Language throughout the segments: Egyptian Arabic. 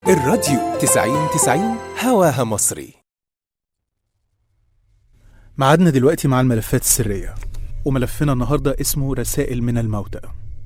الراديو 90 90 هواها مصري معادنا دلوقتي مع الملفات السرية وملفنا النهاردة اسمه رسائل من الموتى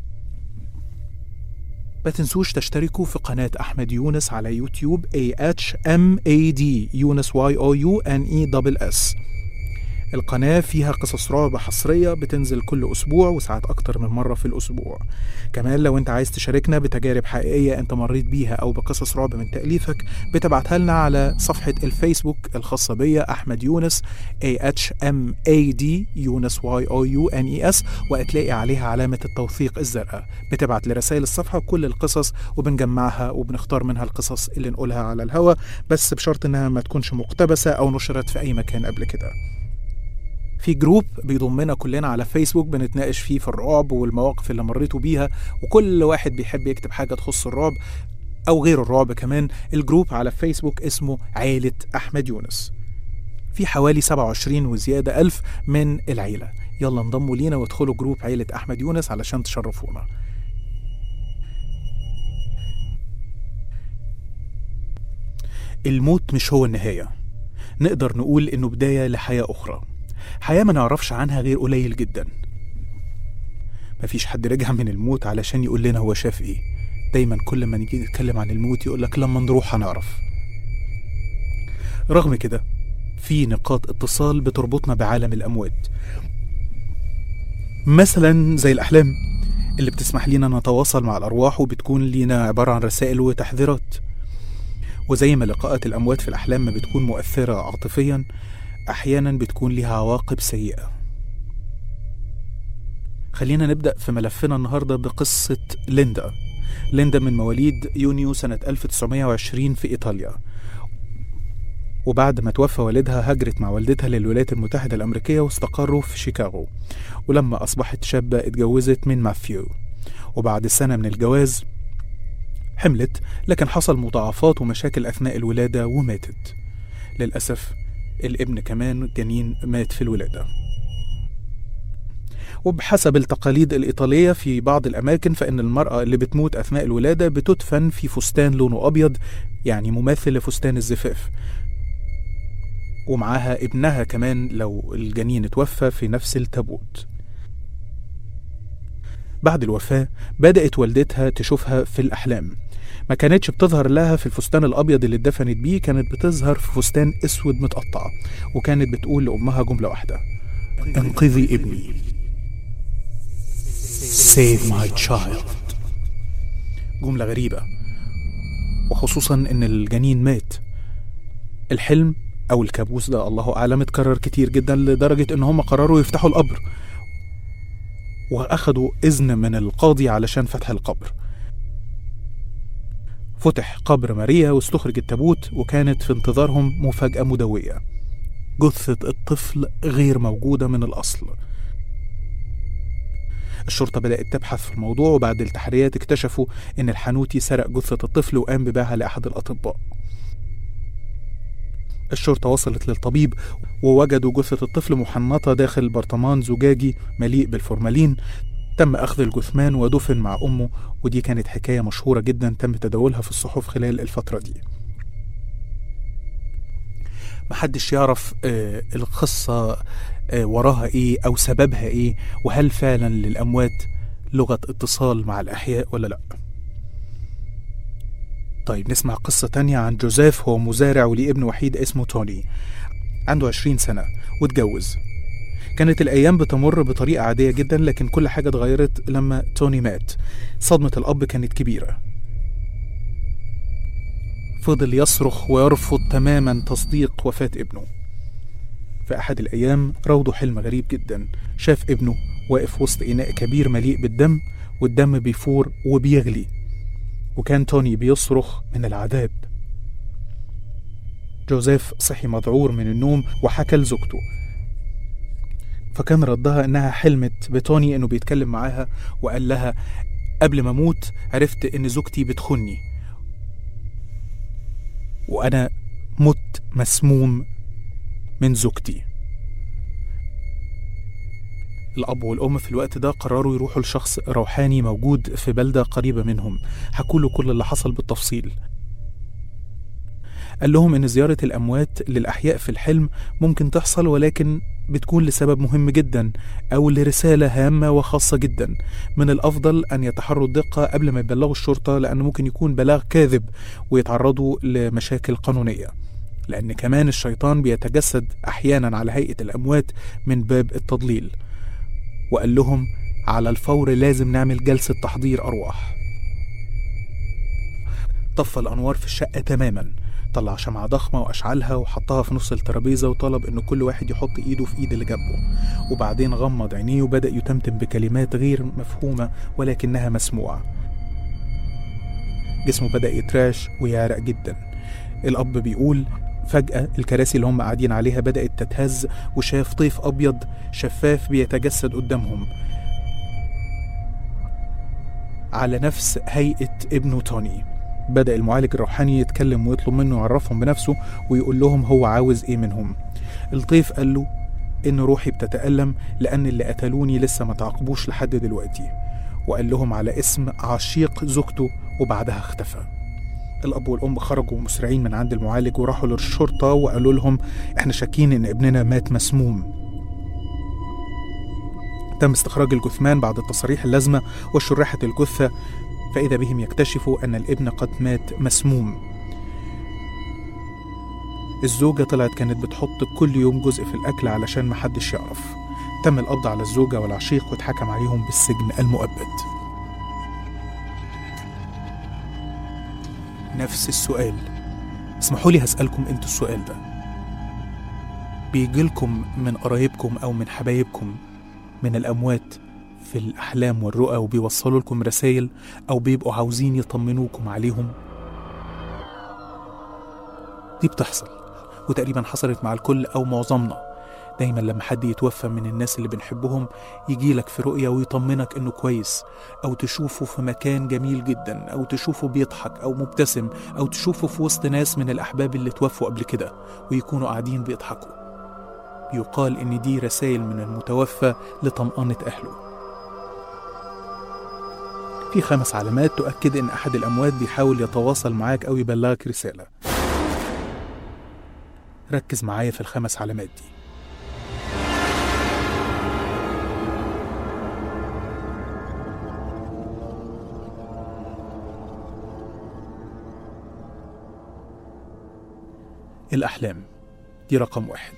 ما تنسوش تشتركوا في قناة أحمد يونس على يوتيوب A H M A D يونس Y O U N E S القناة فيها قصص رعب حصرية بتنزل كل أسبوع وساعات أكتر من مرة في الأسبوع كمان لو أنت عايز تشاركنا بتجارب حقيقية أنت مريت بيها أو بقصص رعب من تأليفك بتبعتها لنا على صفحة الفيسبوك الخاصة بيا أحمد يونس A H M A D يونس Y O U N E S وهتلاقي عليها علامة التوثيق الزرقاء بتبعت لرسائل الصفحة كل القصص وبنجمعها وبنختار منها القصص اللي نقولها على الهوا بس بشرط إنها ما تكونش مقتبسة أو نشرت في أي مكان قبل كده في جروب بيضمنا كلنا على فيسبوك بنتناقش فيه في الرعب والمواقف اللي مريتوا بيها وكل واحد بيحب يكتب حاجة تخص الرعب أو غير الرعب كمان الجروب على فيسبوك اسمه عيلة أحمد يونس في حوالي 27 وزيادة ألف من العيلة يلا انضموا لينا وادخلوا جروب عيلة أحمد يونس علشان تشرفونا الموت مش هو النهاية نقدر نقول إنه بداية لحياة أخرى حياة ما نعرفش عنها غير قليل جدا مفيش حد رجع من الموت علشان يقول لنا هو شاف ايه دايما كل ما نيجي نتكلم عن الموت يقولك لما نروح هنعرف رغم كده في نقاط اتصال بتربطنا بعالم الأموات مثلا زي الأحلام اللي بتسمح لنا نتواصل مع الأرواح وبتكون لينا عبارة عن رسائل وتحذيرات وزي ما لقاءات الأموات في الأحلام ما بتكون مؤثرة عاطفيا أحيانا بتكون لها عواقب سيئة خلينا نبدأ في ملفنا النهاردة بقصة ليندا ليندا من مواليد يونيو سنة 1920 في إيطاليا وبعد ما توفى والدها هجرت مع والدتها للولايات المتحدة الأمريكية واستقروا في شيكاغو ولما أصبحت شابة اتجوزت من ماثيو وبعد سنة من الجواز حملت لكن حصل مضاعفات ومشاكل أثناء الولادة وماتت للأسف الابن كمان جنين مات في الولادة وبحسب التقاليد الإيطالية في بعض الأماكن فإن المرأة اللي بتموت أثناء الولادة بتدفن في فستان لونه أبيض يعني مماثل لفستان الزفاف ومعاها ابنها كمان لو الجنين اتوفى في نفس التابوت بعد الوفاة بدأت والدتها تشوفها في الأحلام ما كانتش بتظهر لها في الفستان الأبيض اللي اتدفنت بيه كانت بتظهر في فستان أسود متقطع وكانت بتقول لأمها جملة واحدة انقذي ابني Save my child جملة غريبة وخصوصا إن الجنين مات الحلم أو الكابوس ده الله أعلم اتكرر كتير جدا لدرجة إن هم قرروا يفتحوا القبر وأخدوا إذن من القاضي علشان فتح القبر فتح قبر ماريا واستخرج التابوت وكانت في انتظارهم مفاجأة مدوية جثة الطفل غير موجودة من الأصل الشرطة بدأت تبحث في الموضوع وبعد التحريات اكتشفوا إن الحانوتي سرق جثة الطفل وقام ببيعها لأحد الأطباء الشرطة وصلت للطبيب ووجدوا جثة الطفل محنطة داخل برطمان زجاجي مليء بالفورمالين تم أخذ الجثمان ودفن مع أمه ودي كانت حكاية مشهورة جدا تم تداولها في الصحف خلال الفترة دي محدش يعرف آه القصة آه وراها ايه او سببها ايه وهل فعلا للأموات لغة اتصال مع الأحياء ولا لأ طيب نسمع قصة تانية عن جوزيف هو مزارع وليه ابن وحيد اسمه توني عنده عشرين سنة واتجوز كانت الأيام بتمر بطريقة عادية جدا لكن كل حاجة اتغيرت لما توني مات صدمة الأب كانت كبيرة فضل يصرخ ويرفض تماما تصديق وفاة ابنه في أحد الأيام روضه حلم غريب جدا شاف ابنه واقف وسط إناء كبير مليء بالدم والدم بيفور وبيغلي وكان توني بيصرخ من العذاب جوزيف صحي مذعور من النوم وحكى لزوجته فكان ردها انها حلمت بتوني انه بيتكلم معاها وقال لها قبل ما اموت عرفت ان زوجتي بتخني وانا مت مسموم من زوجتي الأب والأم في الوقت ده قرروا يروحوا لشخص روحاني موجود في بلدة قريبة منهم حكوا له كل اللي حصل بالتفصيل قال لهم إن زيارة الأموات للأحياء في الحلم ممكن تحصل ولكن بتكون لسبب مهم جدا أو لرسالة هامة وخاصة جدا من الأفضل أن يتحروا الدقة قبل ما يبلغوا الشرطة لأنه ممكن يكون بلاغ كاذب ويتعرضوا لمشاكل قانونية لأن كمان الشيطان بيتجسد أحيانا على هيئة الأموات من باب التضليل وقال لهم على الفور لازم نعمل جلسة تحضير أرواح طفى الأنوار في الشقة تماما طلع شمعة ضخمة وأشعلها وحطها في نص الترابيزة وطلب إن كل واحد يحط إيده في إيد اللي جنبه وبعدين غمض عينيه وبدأ يتمتم بكلمات غير مفهومة ولكنها مسموعة جسمه بدأ يتراش ويعرق جدا الأب بيقول فجأة الكراسي اللي هم قاعدين عليها بدأت تتهز وشاف طيف أبيض شفاف بيتجسد قدامهم على نفس هيئة ابنه توني بدأ المعالج الروحاني يتكلم ويطلب منه يعرفهم بنفسه ويقول لهم هو عاوز ايه منهم الطيف قال له ان روحي بتتألم لان اللي قتلوني لسه ما تعاقبوش لحد دلوقتي وقال لهم على اسم عشيق زوجته وبعدها اختفى الاب والام خرجوا مسرعين من عند المعالج وراحوا للشرطه وقالوا لهم احنا شاكين ان ابننا مات مسموم تم استخراج الجثمان بعد التصاريح اللازمه وشرحت الجثه فإذا بهم يكتشفوا أن الابن قد مات مسموم الزوجة طلعت كانت بتحط كل يوم جزء في الأكل علشان محدش يعرف تم القبض على الزوجة والعشيق واتحكم عليهم بالسجن المؤبد نفس السؤال اسمحوا لي هسألكم انتوا السؤال ده بيجيلكم من قرايبكم أو من حبايبكم من الأموات في الأحلام والرؤى وبيوصلوا لكم رسائل أو بيبقوا عاوزين يطمنوكم عليهم دي بتحصل وتقريبا حصلت مع الكل أو معظمنا دايما لما حد يتوفى من الناس اللي بنحبهم يجيلك في رؤية ويطمنك انه كويس او تشوفه في مكان جميل جدا او تشوفه بيضحك او مبتسم او تشوفه في وسط ناس من الاحباب اللي توفوا قبل كده ويكونوا قاعدين بيضحكوا يقال ان دي رسائل من المتوفى لطمأنة اهله في خمس علامات تؤكد ان احد الاموات بيحاول يتواصل معاك او يبلغك رسالة ركز معايا في الخمس علامات دي الأحلام دي رقم واحد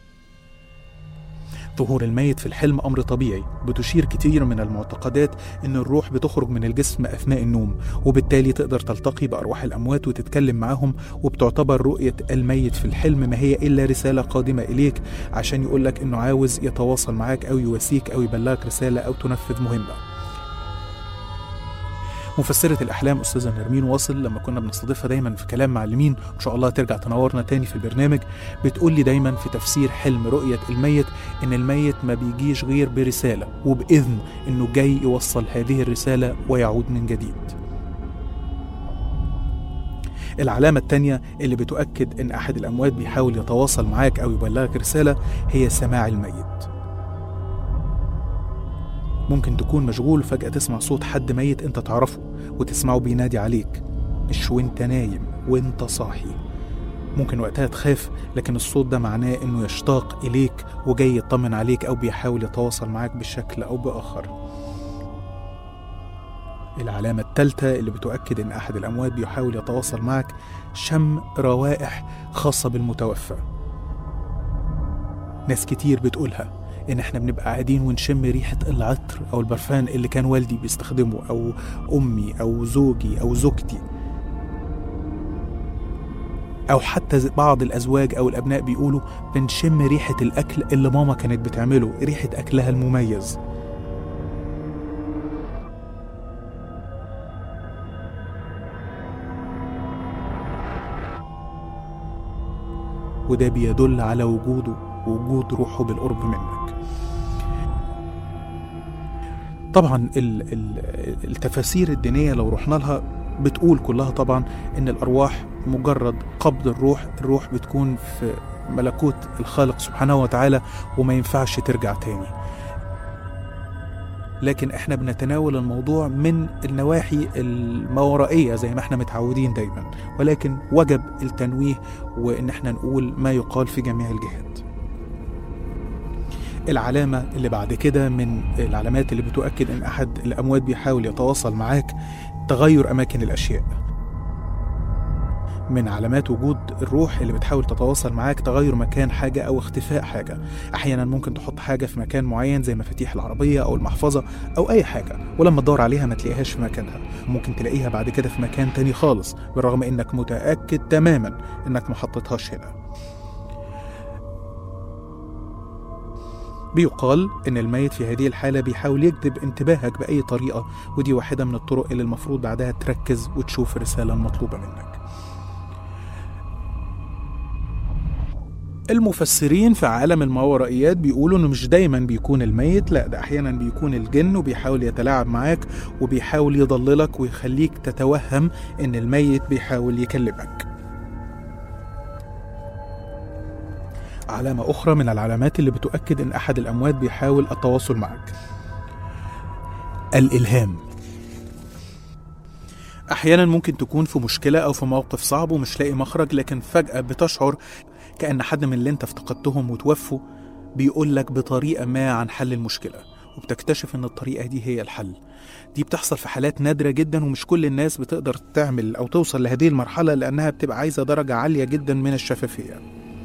ظهور الميت في الحلم أمر طبيعي بتشير كتير من المعتقدات إن الروح بتخرج من الجسم أثناء النوم وبالتالي تقدر تلتقي بأرواح الأموات وتتكلم معاهم وبتعتبر رؤية الميت في الحلم ما هي إلا رسالة قادمة إليك عشان يقولك إنه عاوز يتواصل معاك أو يواسيك أو يبلغك رسالة أو تنفذ مهمة مفسرة الأحلام أستاذة نرمين واصل لما كنا بنستضيفها دايما في كلام معلمين إن شاء الله ترجع تنورنا تاني في البرنامج بتقول لي دايما في تفسير حلم رؤية الميت إن الميت ما بيجيش غير برسالة وبإذن إنه جاي يوصل هذه الرسالة ويعود من جديد العلامة التانية اللي بتؤكد إن أحد الأموات بيحاول يتواصل معاك أو يبلغك رسالة هي سماع الميت ممكن تكون مشغول وفجأة تسمع صوت حد ميت انت تعرفه وتسمعه بينادي عليك مش وانت نايم وانت صاحي ممكن وقتها تخاف لكن الصوت ده معناه انه يشتاق اليك وجاي يطمن عليك او بيحاول يتواصل معاك بشكل او باخر العلامة الثالثة اللي بتؤكد إن أحد الأموات بيحاول يتواصل معك شم روائح خاصة بالمتوفى ناس كتير بتقولها ان احنا بنبقى قاعدين ونشم ريحه العطر او البرفان اللي كان والدي بيستخدمه او امي او زوجي او زوجتي او حتى بعض الازواج او الابناء بيقولوا بنشم ريحه الاكل اللي ماما كانت بتعمله ريحه اكلها المميز وده بيدل على وجوده وجود روحه بالقرب منك طبعا ال- ال- التفاسير الدينية لو رحنا لها بتقول كلها طبعا ان الارواح مجرد قبض الروح الروح بتكون في ملكوت الخالق سبحانه وتعالى وما ينفعش ترجع تاني لكن احنا بنتناول الموضوع من النواحي الماورائية زي ما احنا متعودين دايما ولكن وجب التنويه وان احنا نقول ما يقال في جميع الجهات العلامة اللي بعد كده من العلامات اللي بتؤكد ان احد الاموات بيحاول يتواصل معاك تغير اماكن الاشياء من علامات وجود الروح اللي بتحاول تتواصل معاك تغير مكان حاجة أو اختفاء حاجة أحيانا ممكن تحط حاجة في مكان معين زي مفاتيح العربية أو المحفظة أو أي حاجة ولما تدور عليها ما تلاقيهاش في مكانها ممكن تلاقيها بعد كده في مكان تاني خالص بالرغم إنك متأكد تماما إنك ما حطيتهاش هنا بيقال إن الميت في هذه الحالة بيحاول يجذب انتباهك بأي طريقة ودي واحدة من الطرق اللي المفروض بعدها تركز وتشوف الرسالة المطلوبة منك المفسرين في عالم الماورائيات بيقولوا انه مش دايما بيكون الميت لا ده احيانا بيكون الجن وبيحاول يتلاعب معاك وبيحاول يضللك ويخليك تتوهم ان الميت بيحاول يكلمك علامة أخرى من العلامات اللي بتؤكد إن أحد الأموات بيحاول التواصل معك الإلهام أحيانا ممكن تكون في مشكلة أو في موقف صعب ومش لاقي مخرج لكن فجأة بتشعر كأن حد من اللي أنت افتقدتهم وتوفوا بيقول لك بطريقة ما عن حل المشكلة وبتكتشف إن الطريقة دي هي الحل دي بتحصل في حالات نادرة جدا ومش كل الناس بتقدر تعمل أو توصل لهذه المرحلة لأنها بتبقى عايزة درجة عالية جدا من الشفافية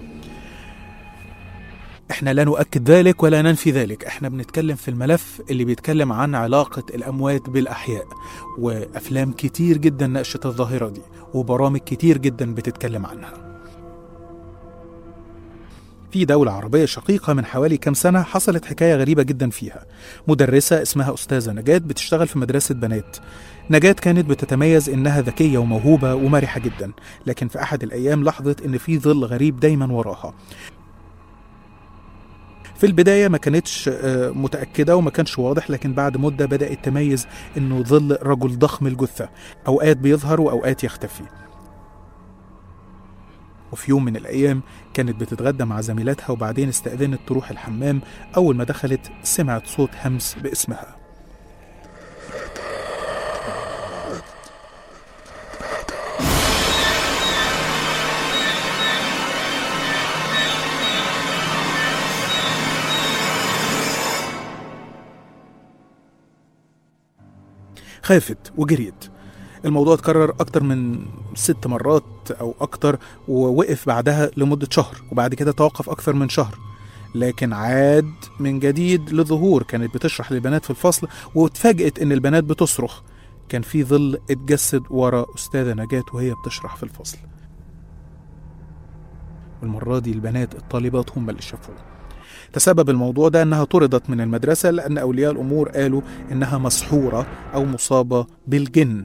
احنا لا نؤكد ذلك ولا ننفي ذلك احنا بنتكلم في الملف اللي بيتكلم عن علاقة الأموات بالأحياء وأفلام كتير جدا ناقشت الظاهرة دي وبرامج كتير جدا بتتكلم عنها في دولة عربية شقيقة من حوالي كام سنة حصلت حكاية غريبة جدا فيها مدرسة اسمها أستاذة نجاة بتشتغل في مدرسة بنات نجاة كانت بتتميز إنها ذكية وموهوبة ومرحة جدا لكن في أحد الأيام لاحظت إن في ظل غريب دايما وراها في البداية ما كانتش آه، متأكدة وما كانش واضح لكن بعد مدة بدأت تميز إنه ظل رجل ضخم الجثة أوقات بيظهر وأوقات يختفي وفي يوم من الأيام كانت بتتغدى مع زميلاتها وبعدين استأذنت تروح الحمام أول ما دخلت سمعت صوت همس باسمها خافت وجريت الموضوع اتكرر أكتر من ست مرات أو أكتر ووقف بعدها لمدة شهر وبعد كده توقف أكثر من شهر لكن عاد من جديد لظهور كانت بتشرح للبنات في الفصل واتفاجئت إن البنات بتصرخ كان في ظل اتجسد ورا أستاذة نجاة وهي بتشرح في الفصل والمرة دي البنات الطالبات هم اللي شافوه تسبب الموضوع ده انها طردت من المدرسه لان اولياء الامور قالوا انها مسحوره او مصابه بالجن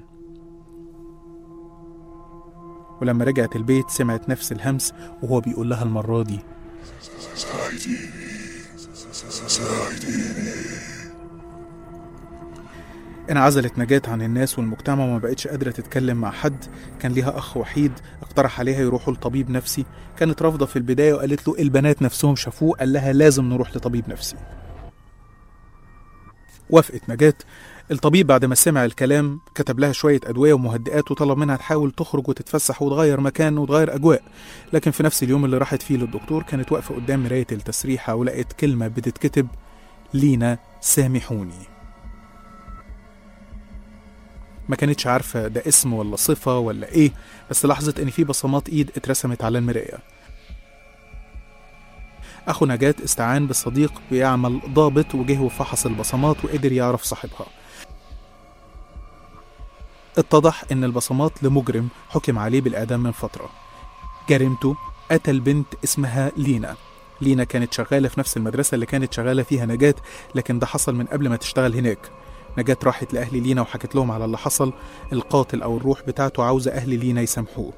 ولما رجعت البيت سمعت نفس الهمس وهو بيقول لها المره دي انعزلت نجاة عن الناس والمجتمع وما بقتش قادرة تتكلم مع حد كان ليها أخ وحيد اقترح عليها يروحوا لطبيب نفسي كانت رافضة في البداية وقالت له البنات نفسهم شافوه قال لها لازم نروح لطبيب نفسي وافقت نجاة الطبيب بعد ما سمع الكلام كتب لها شوية أدوية ومهدئات وطلب منها تحاول تخرج وتتفسح وتغير مكان وتغير أجواء لكن في نفس اليوم اللي راحت فيه للدكتور كانت واقفة قدام مراية التسريحة ولقيت كلمة بتتكتب لينا سامحوني ما كانتش عارفة ده اسم ولا صفة ولا ايه بس لاحظت ان في بصمات ايد اترسمت على المراية اخو نجاة استعان بصديق بيعمل ضابط وجه وفحص البصمات وقدر يعرف صاحبها اتضح ان البصمات لمجرم حكم عليه بالاعدام من فترة جريمته قتل بنت اسمها لينا لينا كانت شغالة في نفس المدرسة اللي كانت شغالة فيها نجاة لكن ده حصل من قبل ما تشتغل هناك نجاة راحت لأهل لينا وحكت لهم على اللي حصل القاتل أو الروح بتاعته عاوزة أهل لينا يسامحوه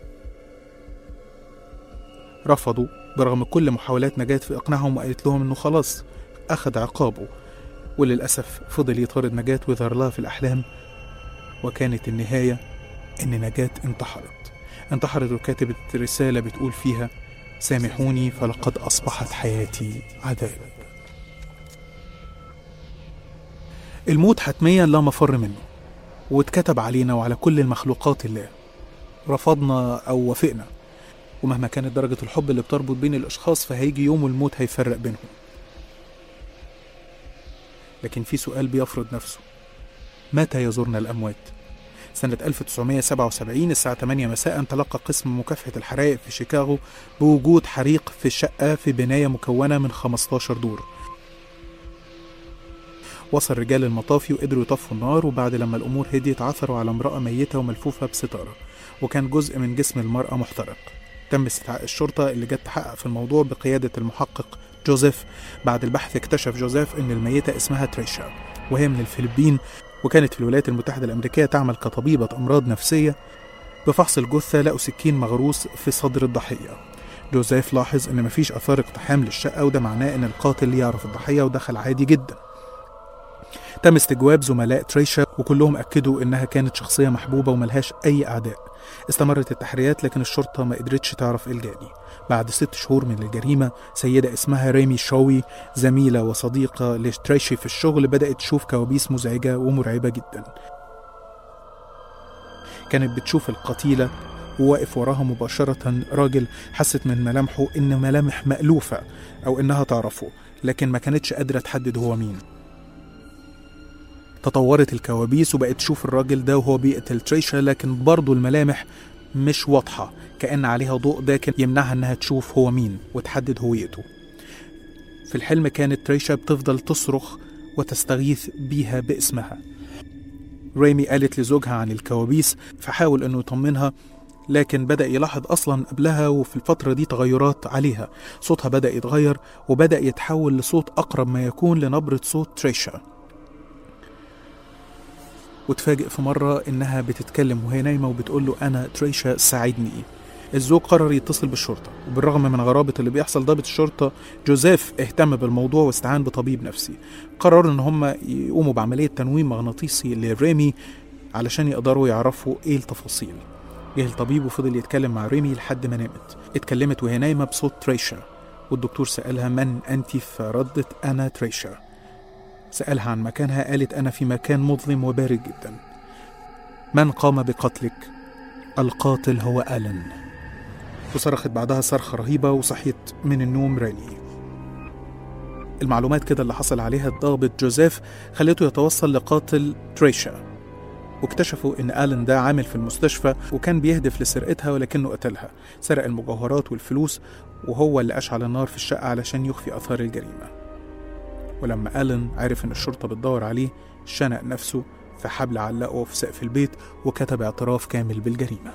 رفضوا برغم كل محاولات نجاة في إقناعهم وقالت لهم إنه خلاص أخذ عقابه وللأسف فضل يطارد نجاة ويظهر لها في الأحلام وكانت النهاية إن نجاة انتحرت انتحرت وكاتبت رسالة بتقول فيها سامحوني فلقد أصبحت حياتي عذاب الموت حتميا لا مفر منه واتكتب علينا وعلى كل المخلوقات الله رفضنا أو وافقنا ومهما كانت درجة الحب اللي بتربط بين الأشخاص فهيجي يوم الموت هيفرق بينهم لكن في سؤال بيفرض نفسه متى يزورنا الأموات؟ سنة 1977 الساعة 8 مساء تلقى قسم مكافحة الحرائق في شيكاغو بوجود حريق في شقة في بناية مكونة من 15 دور وصل رجال المطافي وقدروا يطفوا النار وبعد لما الأمور هديت عثروا على امرأة ميتة وملفوفة بستارة وكان جزء من جسم المرأة محترق تم استدعاء الشرطة اللي جت تحقق في الموضوع بقيادة المحقق جوزيف بعد البحث اكتشف جوزيف ان الميتة اسمها تريشا وهي من الفلبين وكانت في الولايات المتحدة الأمريكية تعمل كطبيبة أمراض نفسية بفحص الجثة لقوا سكين مغروس في صدر الضحية جوزيف لاحظ ان مفيش اثار اقتحام للشقة وده معناه ان القاتل يعرف الضحية ودخل عادي جدا تم استجواب زملاء تريشا وكلهم أكدوا إنها كانت شخصية محبوبة وملهاش أي أعداء استمرت التحريات لكن الشرطة ما قدرتش تعرف الجاني بعد ست شهور من الجريمة سيدة اسمها ريمي شوي زميلة وصديقة لتريشي في الشغل بدأت تشوف كوابيس مزعجة ومرعبة جدا كانت بتشوف القتيلة وواقف وراها مباشرة راجل حست من ملامحه إن ملامح مألوفة أو إنها تعرفه لكن ما كانتش قادرة تحدد هو مين تطورت الكوابيس وبقت تشوف الراجل ده وهو بيقتل تريشا لكن برضه الملامح مش واضحة كأن عليها ضوء داكن يمنعها إنها تشوف هو مين وتحدد هويته في الحلم كانت تريشا بتفضل تصرخ وتستغيث بيها باسمها ريمي قالت لزوجها عن الكوابيس فحاول انه يطمنها لكن بدأ يلاحظ أصلا قبلها وفي الفترة دي تغيرات عليها صوتها بدأ يتغير وبدأ يتحول لصوت أقرب ما يكون لنبرة صوت تريشا وتفاجئ في مرة إنها بتتكلم وهي نايمة وبتقول له أنا تريشا ساعدني الزوج قرر يتصل بالشرطة وبالرغم من غرابة اللي بيحصل ضابط الشرطة جوزيف اهتم بالموضوع واستعان بطبيب نفسي قرروا إن هم يقوموا بعملية تنويم مغناطيسي لريمي علشان يقدروا يعرفوا إيه التفاصيل جه الطبيب وفضل يتكلم مع ريمي لحد ما نامت اتكلمت وهي نايمة بصوت تريشا والدكتور سألها من أنت فردت أنا تريشا سألها عن مكانها قالت أنا في مكان مظلم وبارد جدا من قام بقتلك؟ القاتل هو ألن وصرخت بعدها صرخة رهيبة وصحيت من النوم راني المعلومات كده اللي حصل عليها الضابط جوزيف خلته يتوصل لقاتل تريشا واكتشفوا ان آلن ده عامل في المستشفى وكان بيهدف لسرقتها ولكنه قتلها سرق المجوهرات والفلوس وهو اللي أشعل النار في الشقة علشان يخفي أثار الجريمة ولما آلن عرف إن الشرطة بتدور عليه شنق نفسه في حبل علقه في سقف البيت وكتب اعتراف كامل بالجريمة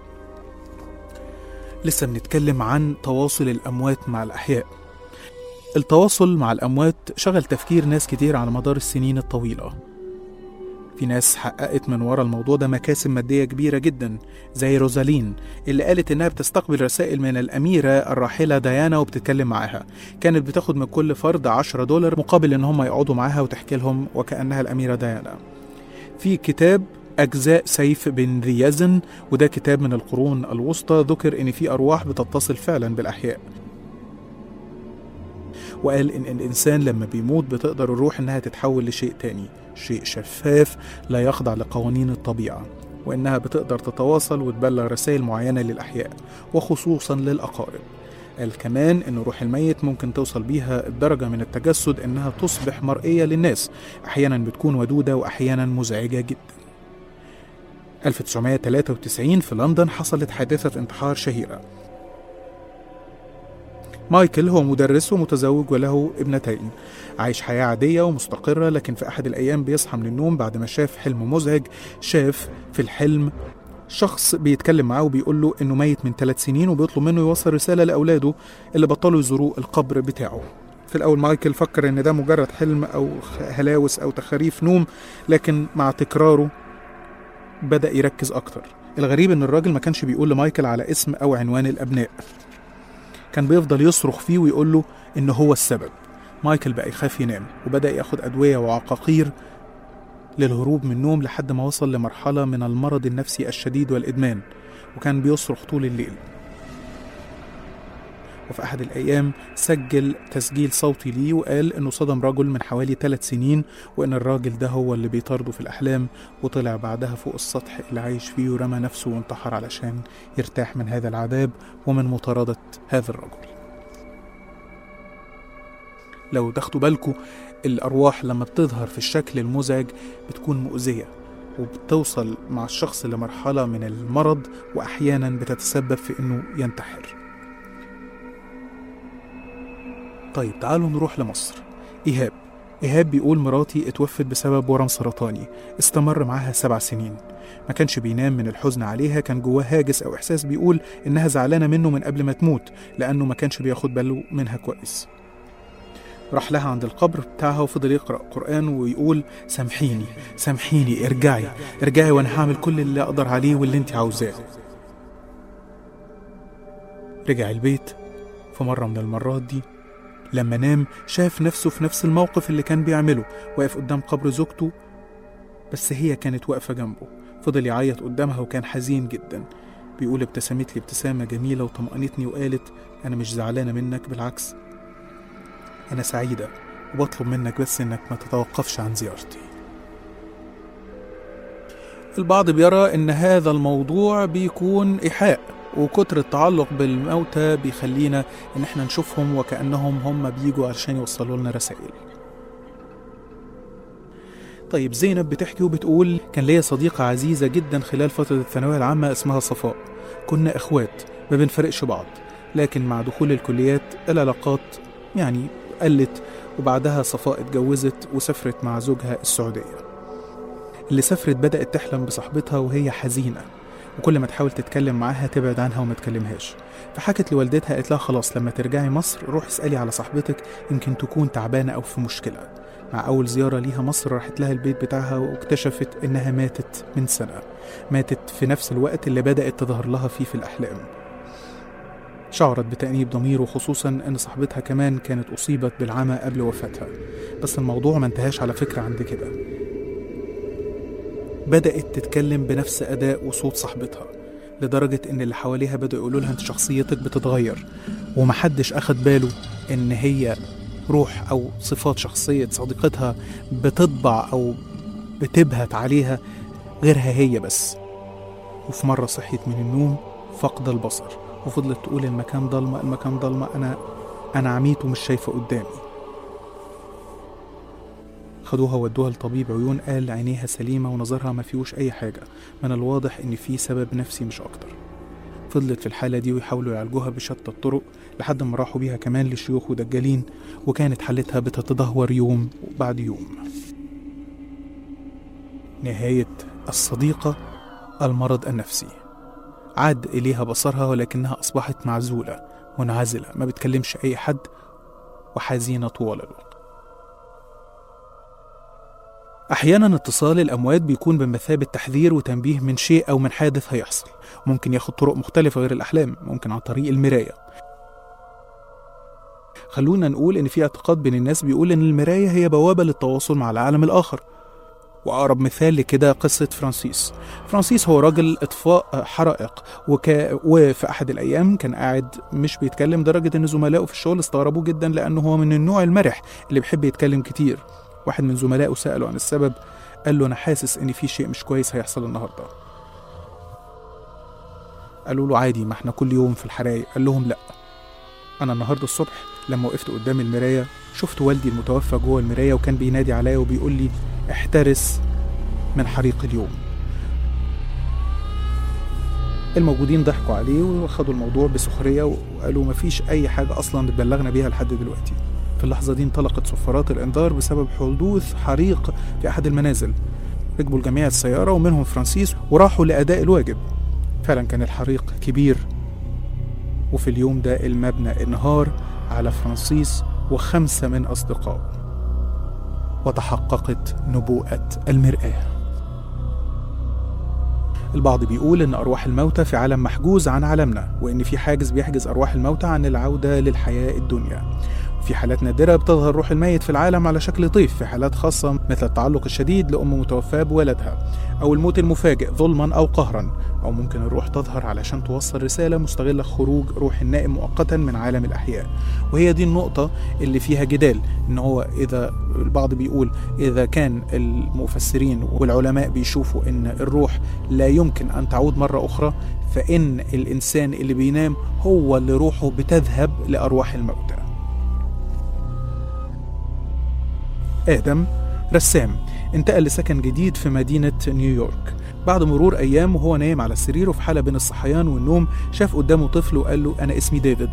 لسه بنتكلم عن تواصل الأموات مع الأحياء التواصل مع الأموات شغل تفكير ناس كتير على مدار السنين الطويلة في ناس حققت من ورا الموضوع ده مكاسب مادية كبيرة جدا زي روزالين اللي قالت إنها بتستقبل رسائل من الأميرة الراحلة ديانا وبتتكلم معاها كانت بتاخد من كل فرد 10 دولار مقابل إن هم يقعدوا معاها وتحكي لهم وكأنها الأميرة ديانا في كتاب أجزاء سيف بن ذي يزن وده كتاب من القرون الوسطى ذكر إن في أرواح بتتصل فعلا بالأحياء وقال إن الإنسان لما بيموت بتقدر الروح إنها تتحول لشيء تاني شيء شفاف لا يخضع لقوانين الطبيعة وإنها بتقدر تتواصل وتبلغ رسائل معينة للأحياء وخصوصا للأقارب قال كمان إن روح الميت ممكن توصل بيها الدرجة من التجسد إنها تصبح مرئية للناس أحيانا بتكون ودودة وأحيانا مزعجة جدا 1993 في لندن حصلت حادثة انتحار شهيرة مايكل هو مدرس ومتزوج وله ابنتين عايش حياة عادية ومستقرة لكن في أحد الأيام بيصحى من النوم بعد ما شاف حلم مزعج شاف في الحلم شخص بيتكلم معاه وبيقول له إنه ميت من ثلاث سنين وبيطلب منه يوصل رسالة لأولاده اللي بطلوا يزوروا القبر بتاعه في الأول مايكل فكر إن ده مجرد حلم أو هلاوس أو تخاريف نوم لكن مع تكراره بدأ يركز أكتر الغريب إن الراجل ما كانش بيقول لمايكل على اسم أو عنوان الأبناء كان بيفضل يصرخ فيه ويقول له إن هو السبب مايكل بقى يخاف ينام وبدأ ياخد أدوية وعقاقير للهروب من النوم لحد ما وصل لمرحلة من المرض النفسي الشديد والإدمان وكان بيصرخ طول الليل وفي أحد الأيام سجل تسجيل صوتي ليه وقال إنه صدم رجل من حوالي ثلاث سنين وإن الراجل ده هو اللي بيطارده في الأحلام وطلع بعدها فوق السطح اللي عايش فيه ورمى نفسه وانتحر علشان يرتاح من هذا العذاب ومن مطاردة هذا الرجل لو تاخدوا بالكم الأرواح لما بتظهر في الشكل المزعج بتكون مؤذية وبتوصل مع الشخص لمرحلة من المرض وأحيانا بتتسبب في إنه ينتحر طيب تعالوا نروح لمصر إيهاب إيهاب بيقول مراتي اتوفت بسبب ورم سرطاني استمر معاها سبع سنين ما كانش بينام من الحزن عليها كان جواه هاجس أو إحساس بيقول إنها زعلانة منه من قبل ما تموت لأنه ما كانش بياخد باله منها كويس راح لها عند القبر بتاعها وفضل يقرأ قرآن ويقول سامحيني سامحيني ارجعي ارجعي وانا هعمل كل اللي اقدر عليه واللي انت عاوزاه رجع البيت في مرة من المرات دي لما نام شاف نفسه في نفس الموقف اللي كان بيعمله واقف قدام قبر زوجته بس هي كانت واقفة جنبه فضل يعيط قدامها وكان حزين جدا بيقول ابتسمت لي ابتسامة جميلة وطمأنتني وقالت أنا مش زعلانة منك بالعكس أنا سعيدة وبطلب منك بس إنك ما تتوقفش عن زيارتي البعض بيرى إن هذا الموضوع بيكون إيحاء وكتر التعلق بالموتى بيخلينا إن إحنا نشوفهم وكأنهم هم بيجوا علشان يوصلوا لنا رسائل طيب زينب بتحكي وبتقول كان ليا صديقة عزيزة جدا خلال فترة الثانوية العامة اسمها صفاء كنا إخوات ما بنفرقش بعض لكن مع دخول الكليات العلاقات يعني قلت وبعدها صفاء اتجوزت وسافرت مع زوجها السعودية اللي سافرت بدأت تحلم بصاحبتها وهي حزينة وكل ما تحاول تتكلم معاها تبعد عنها وما تكلمهاش فحكت لوالدتها قالت لها خلاص لما ترجعي مصر روحي اسألي على صاحبتك يمكن تكون تعبانة أو في مشكلة مع أول زيارة ليها مصر راحت لها البيت بتاعها واكتشفت إنها ماتت من سنة ماتت في نفس الوقت اللي بدأت تظهر لها فيه في الأحلام شعرت بتأنيب ضمير وخصوصا أن صاحبتها كمان كانت أصيبت بالعمى قبل وفاتها بس الموضوع ما انتهاش على فكرة عند كده بدأت تتكلم بنفس أداء وصوت صاحبتها لدرجة إن اللي حواليها بدأوا يقولوا لها أنت شخصيتك بتتغير ومحدش أخد باله إن هي روح أو صفات شخصية صديقتها بتطبع أو بتبهت عليها غيرها هي بس وفي مرة صحيت من النوم فقد البصر وفضلت تقول المكان ضلمة المكان ضلمة أنا أنا عميت ومش شايفة قدامي خدوها ودوها لطبيب عيون قال عينيها سليمة ونظرها ما فيهوش أي حاجة من الواضح إن في سبب نفسي مش أكتر فضلت في الحالة دي ويحاولوا يعالجوها بشتى الطرق لحد ما راحوا بيها كمان لشيوخ ودجالين وكانت حالتها بتتدهور يوم بعد يوم نهاية الصديقة المرض النفسي عاد إليها بصرها ولكنها أصبحت معزولة منعزلة ما بتكلمش أي حد وحزينة طوال الوقت أحيانا اتصال الأموات بيكون بمثابة تحذير وتنبيه من شيء أو من حادث هيحصل ممكن ياخد طرق مختلفة غير الأحلام ممكن عن طريق المراية خلونا نقول إن في اعتقاد بين الناس بيقول إن المراية هي بوابة للتواصل مع العالم الآخر وأقرب مثال لكده قصة فرانسيس فرانسيس هو راجل إطفاء حرائق وك... وفي أحد الأيام كان قاعد مش بيتكلم لدرجة إن زملائه في الشغل استغربوه جدا لأنه هو من النوع المرح اللي بيحب يتكلم كتير واحد من زملائه سأله عن السبب قال له أنا حاسس إن في شيء مش كويس هيحصل النهاردة قالوا له عادي ما احنا كل يوم في الحرايق قال لهم لأ أنا النهاردة الصبح لما وقفت قدام المراية شفت والدي المتوفى جوه المراية وكان بينادي عليا وبيقول لي احترس من حريق اليوم الموجودين ضحكوا عليه وخدوا الموضوع بسخرية وقالوا مفيش أي حاجة أصلا اتبلغنا بيها لحد دلوقتي في اللحظة دي انطلقت صفارات الإنذار بسبب حدوث حريق في أحد المنازل ركبوا الجميع السيارة ومنهم فرانسيس وراحوا لأداء الواجب فعلا كان الحريق كبير وفي اليوم ده المبنى انهار على فرانسيس وخمسة من أصدقائه وتحققت نبوءة المرآة البعض بيقول إن أرواح الموتى في عالم محجوز عن عالمنا وإن في حاجز بيحجز أرواح الموتى عن العودة للحياة الدنيا في حالات نادرة بتظهر روح الميت في العالم على شكل طيف في حالات خاصة مثل التعلق الشديد لأم متوفاة بولدها أو الموت المفاجئ ظلما أو قهرا أو ممكن الروح تظهر علشان توصل رسالة مستغلة خروج روح النائم مؤقتا من عالم الأحياء وهي دي النقطة اللي فيها جدال إن هو إذا البعض بيقول إذا كان المفسرين والعلماء بيشوفوا إن الروح لا يمكن أن تعود مرة أخرى فإن الإنسان اللي بينام هو اللي روحه بتذهب لأرواح الموتى آدم رسام انتقل لسكن جديد في مدينة نيويورك بعد مرور أيام وهو نايم على السرير وفي حالة بين الصحيان والنوم شاف قدامه طفل وقال له أنا اسمي ديفيد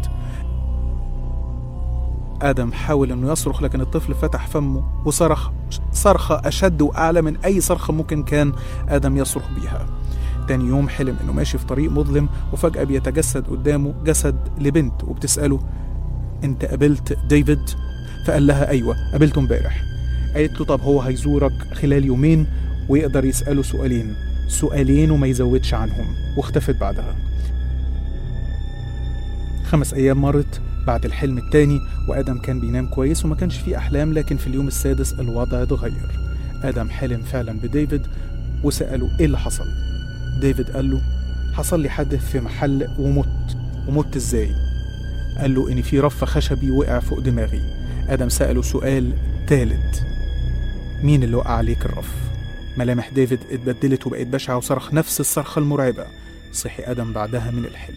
آدم حاول إنه يصرخ لكن الطفل فتح فمه وصرخ صرخة أشد وأعلى من أي صرخة ممكن كان آدم يصرخ بيها تاني يوم حلم إنه ماشي في طريق مظلم وفجأة بيتجسد قدامه جسد لبنت وبتسأله أنت قابلت ديفيد؟ فقال لها أيوة قابلته امبارح قالت له طب هو هيزورك خلال يومين ويقدر يسأله سؤالين سؤالين وما يزودش عنهم واختفت بعدها خمس أيام مرت بعد الحلم التاني وآدم كان بينام كويس وما كانش فيه أحلام لكن في اليوم السادس الوضع اتغير آدم حلم فعلا بديفيد وسأله إيه اللي حصل ديفيد قال له حصل لي حادث في محل ومت ومت إزاي قال له إن في رف خشبي وقع فوق دماغي آدم سأله سؤال تالت مين اللي وقع عليك الرف ملامح ديفيد اتبدلت وبقت بشعة وصرخ نفس الصرخة المرعبة صحي آدم بعدها من الحلم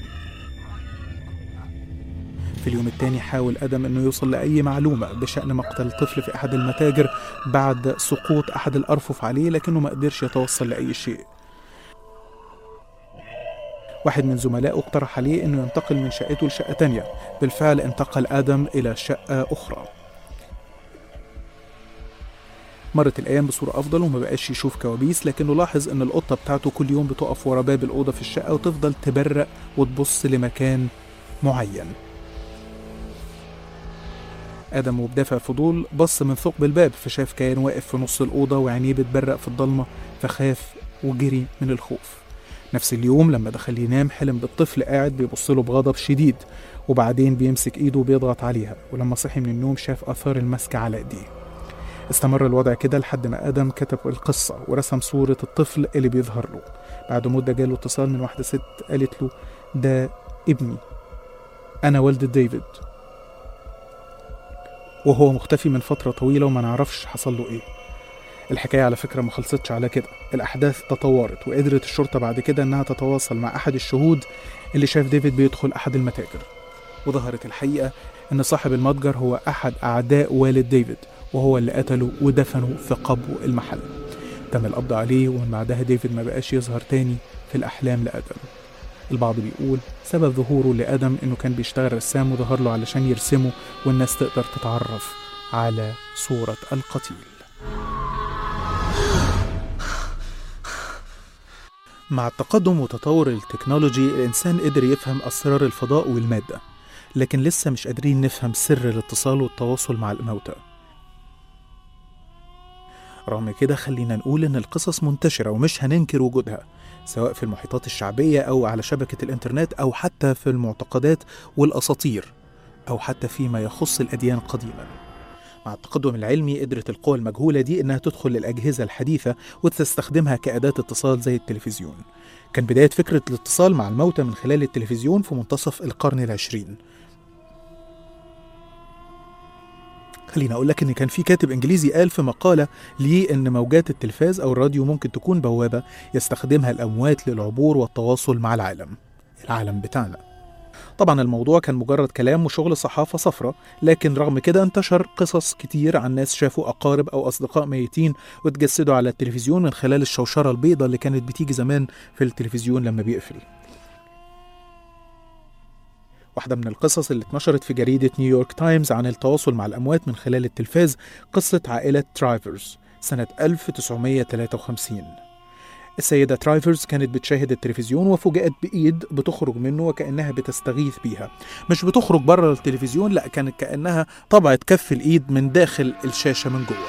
في اليوم التاني حاول آدم أنه يوصل لأي معلومة بشأن مقتل طفل في أحد المتاجر بعد سقوط أحد الأرفف عليه لكنه ما قدرش يتوصل لأي شيء واحد من زملائه اقترح عليه أنه ينتقل من شقته لشقة تانية بالفعل انتقل آدم إلى شقة أخرى مرت الأيام بصورة أفضل وما بقاش يشوف كوابيس لكنه لاحظ إن القطة بتاعته كل يوم بتقف ورا باب الأوضة في الشقة وتفضل تبرق وتبص لمكان معين آدم وبدافع فضول بص من ثقب الباب فشاف كائن واقف في نص الأوضة وعينيه بتبرق في الضلمة فخاف وجري من الخوف نفس اليوم لما دخل ينام حلم بالطفل قاعد بيبص له بغضب شديد وبعدين بيمسك ايده وبيضغط عليها ولما صحي من النوم شاف آثار المسك على ايديه استمر الوضع كده لحد ما آدم كتب القصة ورسم صورة الطفل اللي بيظهر له بعد مدة جاله اتصال من واحدة ست قالت له ده ابني أنا والدة ديفيد وهو مختفي من فترة طويلة وما نعرفش حصل له إيه الحكاية على فكرة ما خلصتش على كده الأحداث تطورت وقدرت الشرطة بعد كده إنها تتواصل مع أحد الشهود اللي شاف ديفيد بيدخل أحد المتاجر وظهرت الحقيقة إن صاحب المتجر هو أحد أعداء والد ديفيد وهو اللي قتله ودفنه في قبو المحل تم القبض عليه ومن بعدها ديفيد ما بقاش يظهر تاني في الأحلام لآدم البعض بيقول سبب ظهوره لآدم إنه كان بيشتغل رسام وظهر له علشان يرسمه والناس تقدر تتعرف على صورة القتيل مع التقدم وتطور التكنولوجي الإنسان قدر يفهم أسرار الفضاء والمادة لكن لسه مش قادرين نفهم سر الاتصال والتواصل مع الموتى رغم كده خلينا نقول إن القصص منتشرة ومش هننكر وجودها سواء في المحيطات الشعبية أو على شبكة الإنترنت أو حتى في المعتقدات والأساطير أو حتى فيما يخص الأديان قديما مع التقدم العلمي قدرت القوى المجهولة دي إنها تدخل للأجهزة الحديثة وتستخدمها كأداة اتصال زي التلفزيون كان بداية فكرة الاتصال مع الموتى من خلال التلفزيون في منتصف القرن العشرين خليني أقول لك إن كان في كاتب إنجليزي قال في مقالة ليه إن موجات التلفاز أو الراديو ممكن تكون بوابة يستخدمها الأموات للعبور والتواصل مع العالم العالم بتاعنا طبعا الموضوع كان مجرد كلام وشغل صحافة صفرة لكن رغم كده انتشر قصص كتير عن ناس شافوا أقارب أو أصدقاء ميتين واتجسدوا على التلفزيون من خلال الشوشرة البيضاء اللي كانت بتيجي زمان في التلفزيون لما بيقفل واحدة من القصص اللي اتنشرت في جريدة نيويورك تايمز عن التواصل مع الأموات من خلال التلفاز قصة عائلة ترايفرز سنة 1953 السيدة ترايفرز كانت بتشاهد التلفزيون وفوجئت بإيد بتخرج منه وكأنها بتستغيث بيها مش بتخرج بره التلفزيون لا كانت كأنها طبعت كف الإيد من داخل الشاشة من جوه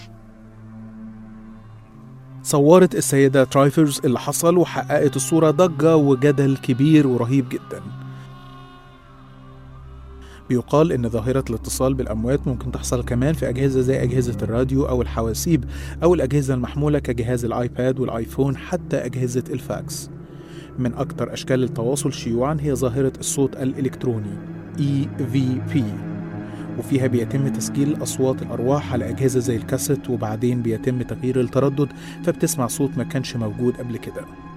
صورت السيدة ترايفرز اللي حصل وحققت الصورة ضجة وجدل كبير ورهيب جداً بيقال إن ظاهرة الاتصال بالأموات ممكن تحصل كمان في أجهزة زي أجهزة الراديو أو الحواسيب أو الأجهزة المحمولة كجهاز الآيباد والآيفون حتى أجهزة الفاكس من أكثر أشكال التواصل شيوعا هي ظاهرة الصوت الإلكتروني EVP وفيها بيتم تسجيل أصوات الأرواح على أجهزة زي الكاسيت وبعدين بيتم تغيير التردد فبتسمع صوت ما كانش موجود قبل كده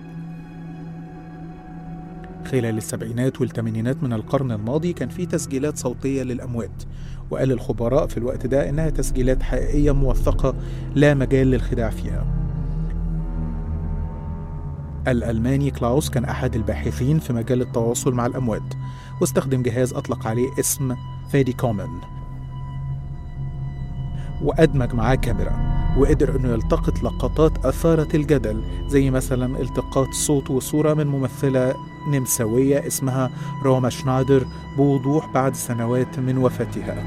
خلال السبعينات والثمانينات من القرن الماضي كان في تسجيلات صوتية للأموات وقال الخبراء في الوقت ده إنها تسجيلات حقيقية موثقة لا مجال للخداع فيها الألماني كلاوس كان أحد الباحثين في مجال التواصل مع الأموات واستخدم جهاز أطلق عليه اسم فادي كومن وأدمج معاه كاميرا وقدر انه يلتقط لقطات اثارت الجدل زي مثلا التقاط صوت وصوره من ممثله نمساويه اسمها روما شنايدر بوضوح بعد سنوات من وفاتها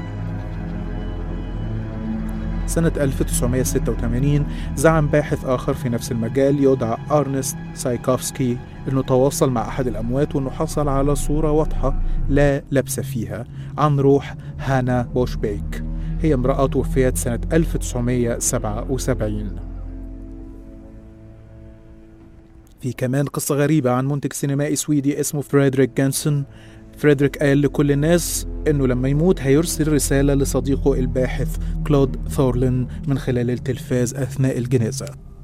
سنة 1986 زعم باحث آخر في نفس المجال يدعى أرنست سايكوفسكي أنه تواصل مع أحد الأموات وأنه حصل على صورة واضحة لا لبس فيها عن روح هانا بوشبيك هي امرأة توفيت سنة 1977 في كمان قصة غريبة عن منتج سينمائي سويدي اسمه فريدريك جانسون فريدريك قال لكل الناس انه لما يموت هيرسل رسالة لصديقه الباحث كلود ثورلين من خلال التلفاز أثناء الجنازة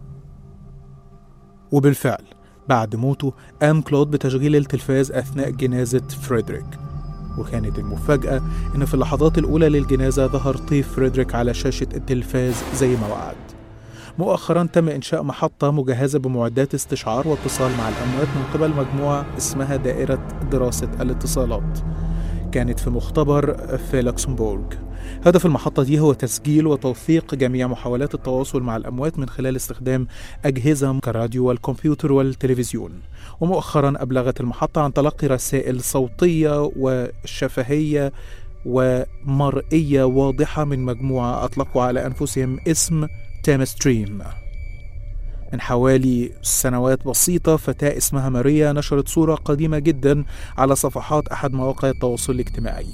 وبالفعل بعد موته قام كلود بتشغيل التلفاز أثناء جنازة فريدريك وكانت المفاجأة إن في اللحظات الأولى للجنازة ظهر طيف فريدريك على شاشة التلفاز زي ما وعد مؤخرا تم إنشاء محطة مجهزة بمعدات استشعار واتصال مع الأموات من قبل مجموعة اسمها دائرة دراسة الاتصالات كانت في مختبر في لوكسمبورغ هدف المحطة دي هو تسجيل وتوثيق جميع محاولات التواصل مع الأموات من خلال استخدام أجهزة كالراديو والكمبيوتر والتلفزيون ومؤخرا أبلغت المحطة عن تلقي رسائل صوتية وشفهية ومرئية واضحة من مجموعة أطلقوا على أنفسهم اسم تام ستريم من حوالي سنوات بسيطة فتاة اسمها ماريا نشرت صورة قديمة جدا على صفحات أحد مواقع التواصل الاجتماعي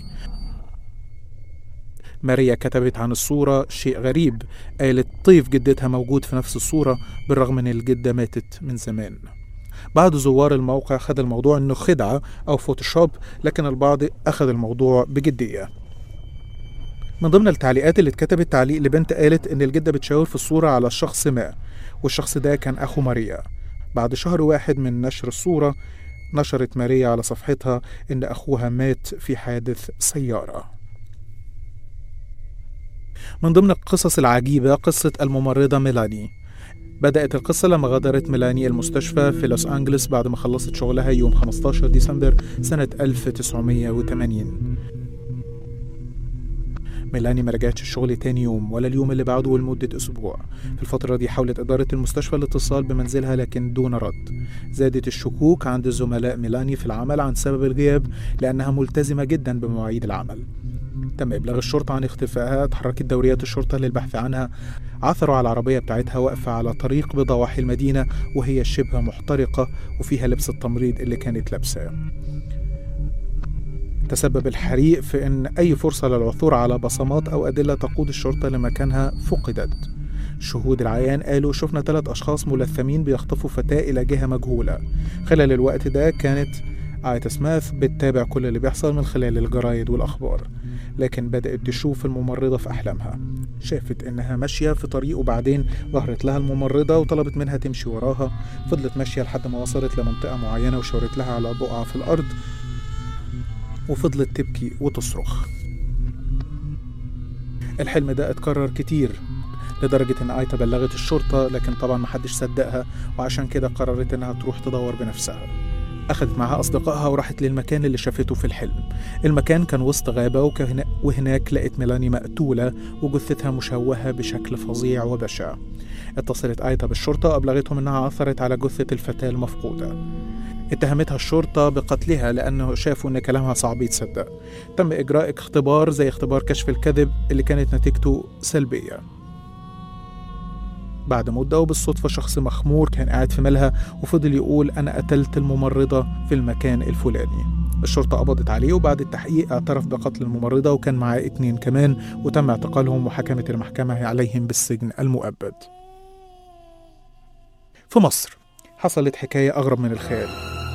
ماريا كتبت عن الصورة شيء غريب قالت طيف جدتها موجود في نفس الصورة بالرغم ان الجدة ماتت من زمان بعض زوار الموقع خد الموضوع انه خدعة او فوتوشوب لكن البعض اخذ الموضوع بجدية من ضمن التعليقات اللي اتكتبت تعليق لبنت قالت ان الجدة بتشاور في الصورة على الشخص ما والشخص ده كان اخو ماريا بعد شهر واحد من نشر الصورة نشرت ماريا على صفحتها ان اخوها مات في حادث سياره من ضمن القصص العجيبة قصة الممرضة ميلاني بدأت القصة لما غادرت ميلاني المستشفى في لوس أنجلوس بعد ما خلصت شغلها يوم 15 ديسمبر سنة 1980 ميلاني ما رجعتش الشغل تاني يوم ولا اليوم اللي بعده ولمدة أسبوع في الفترة دي حاولت إدارة المستشفى الاتصال بمنزلها لكن دون رد زادت الشكوك عند زملاء ميلاني في العمل عن سبب الغياب لأنها ملتزمة جدا بمواعيد العمل تم إبلاغ الشرطة عن اختفائها تحركت دوريات الشرطة للبحث عنها عثروا على العربية بتاعتها واقفة على طريق بضواحي المدينة وهي شبه محترقة وفيها لبس التمريض اللي كانت لابساه تسبب الحريق في أن أي فرصة للعثور على بصمات أو أدلة تقود الشرطة لمكانها فقدت شهود العيان قالوا شفنا ثلاث أشخاص ملثمين بيخطفوا فتاة إلى جهة مجهولة خلال الوقت ده كانت آيتا سماث بتتابع كل اللي بيحصل من خلال الجرايد والأخبار لكن بدأت تشوف الممرضة في أحلامها شافت إنها ماشية في طريق وبعدين ظهرت لها الممرضة وطلبت منها تمشي وراها فضلت ماشية لحد ما وصلت لمنطقة معينة وشاورت لها على بقعة في الأرض وفضلت تبكي وتصرخ الحلم ده اتكرر كتير لدرجة إن آيتا بلغت الشرطة لكن طبعا محدش صدقها وعشان كده قررت إنها تروح تدور بنفسها أخذت معها أصدقائها وراحت للمكان اللي شافته في الحلم المكان كان وسط غابة وكهنا وهناك لقت ميلاني مقتولة وجثتها مشوهة بشكل فظيع وبشع اتصلت آيتا بالشرطة وأبلغتهم إنها عثرت على جثة الفتاة المفقودة اتهمتها الشرطة بقتلها لأنه شافوا إن كلامها صعب يتصدق تم إجراء اختبار زي اختبار كشف الكذب اللي كانت نتيجته سلبية بعد مدة وبالصدفة شخص مخمور كان قاعد في ملهى وفضل يقول أنا قتلت الممرضة في المكان الفلاني الشرطة قبضت عليه وبعد التحقيق اعترف بقتل الممرضة وكان معاه اتنين كمان وتم اعتقالهم وحكمت المحكمة عليهم بالسجن المؤبد في مصر حصلت حكاية أغرب من الخيال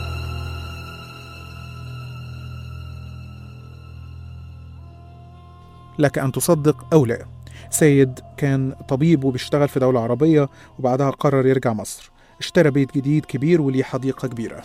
لك أن تصدق أو لا سيد كان طبيب وبيشتغل في دولة عربية وبعدها قرر يرجع مصر اشترى بيت جديد كبير وليه حديقة كبيرة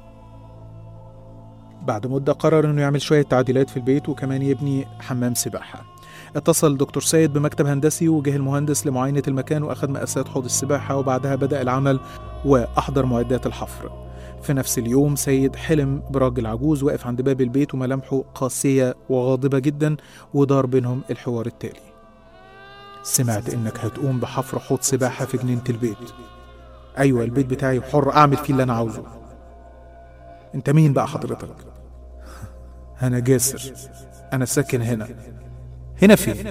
بعد مدة قرر انه يعمل شوية تعديلات في البيت وكمان يبني حمام سباحة اتصل دكتور سيد بمكتب هندسي وجه المهندس لمعاينة المكان وأخذ مقاسات حوض السباحة وبعدها بدأ العمل وأحضر معدات الحفر في نفس اليوم سيد حلم براجل عجوز واقف عند باب البيت وملامحه قاسية وغاضبة جدا ودار بينهم الحوار التالي سمعت انك هتقوم بحفر حوض سباحة في جنينة البيت ايوه البيت بتاعي وحر اعمل فيه اللي انا عاوزه انت مين بقى حضرتك انا جاسر انا ساكن هنا هنا فين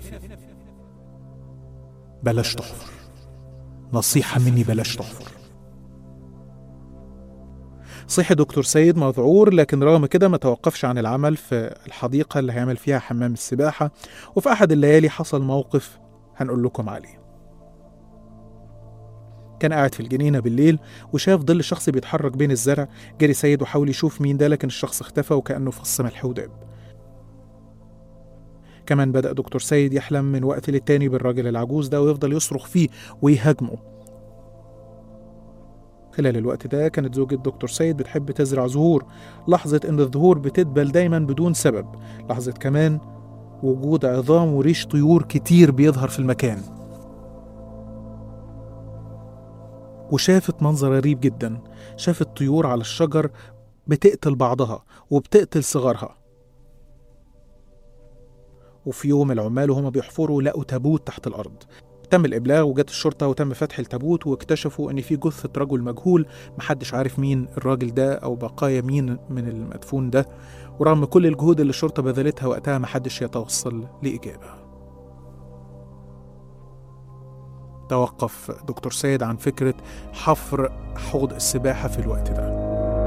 بلاش تحفر نصيحة مني بلاش تحفر صحي دكتور سيد مذعور لكن رغم كده ما توقفش عن العمل في الحديقة اللي هيعمل فيها حمام السباحة وفي أحد الليالي حصل موقف هنقول لكم عليه كان قاعد في الجنينة بالليل وشاف ظل شخص بيتحرك بين الزرع جري سيد وحاول يشوف مين ده لكن الشخص اختفى وكأنه فص ملح وداب كمان بدأ دكتور سيد يحلم من وقت للتاني بالراجل العجوز ده ويفضل يصرخ فيه ويهاجمه خلال الوقت ده كانت زوجة دكتور سيد بتحب تزرع زهور لحظة إن الزهور بتدبل دايما بدون سبب لحظة كمان وجود عظام وريش طيور كتير بيظهر في المكان وشافت منظر غريب جدا شافت طيور على الشجر بتقتل بعضها وبتقتل صغارها وفي يوم العمال وهما بيحفروا لقوا تابوت تحت الأرض تم الإبلاغ وجت الشرطة وتم فتح التابوت واكتشفوا إن في جثة رجل مجهول محدش عارف مين الراجل ده أو بقايا مين من المدفون ده ورغم كل الجهود اللي الشرطة بذلتها وقتها محدش يتوصل لإجابة توقف دكتور سيد عن فكرة حفر حوض السباحة في الوقت ده